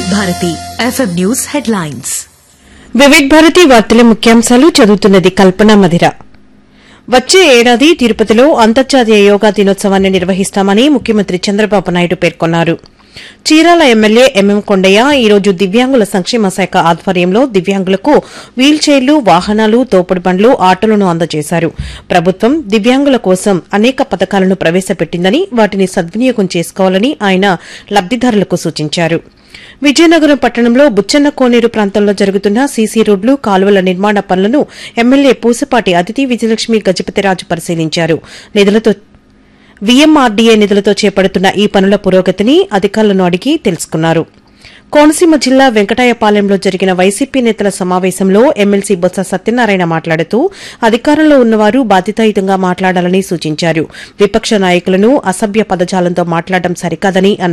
Vividh Bharati FM news headlines Vividh Bharati వార్తల ముఖ్యాంశాలు చదువుతున్నది కల్పన మధిర వచ్చే ఏడాది తిరుపతిలో అంతర్జాతీయ యోగా దినోత్సవాన్ని నిర్వహిస్తామని ముఖ్యమంత్రి చంద్రబాబు నాయుడు పేర్కొన్నారు చీరాల ఎమ్మెల్యే ఎంఎం కొండయ్య ఈ రోజు దివ్యాంగుల సంక్షేమ శాఖ ఆధ్వర్యంలో దివ్యాంగులకు వీల్ చైర్లు వాహనాలు తోపుడు బండ్లు ఆటోలను అందజేశారు ప్రభుత్వం దివ్యాంగుల కోసం అనేక పథకాలను ప్రవేశపెట్టిందని వాటిని సద్వినియోగం చేసుకోవాలని ఆయన లబ్దిదారులకు సూచించారు విజయనగరం పట్టణంలో బుచ్చన్న కోనేరు ప్రాంతంలో జరుగుతున్న సీసీ రోడ్లు కాలువల నిర్మాణ పనులను ఎమ్మెల్యే పూసపాటి అతిథి విజయలక్ష్మి గజపతిరాజు పరిశీలించారు నిధులతో వీఎంఆర్డీఏ నిధులతో చేపడుతున్న ఈ పనుల పురోగతిని అధికారులను అడిగి తెలుసుకున్నారు కోనసీమ జిల్లా వెంకటాయపాలెంలో జరిగిన వైసీపీ నేతల సమావేశంలో ఎమ్మెల్సీ బొత్స సత్యనారాయణ మాట్లాడుతూ అధికారంలో ఉన్నవారు బాధ్యతాయుతంగా మాట్లాడాలని సూచించారు విపక్ష నాయకులను అసభ్య పదజాలంతో మాట్లాడడం సరికాదని అన్నారు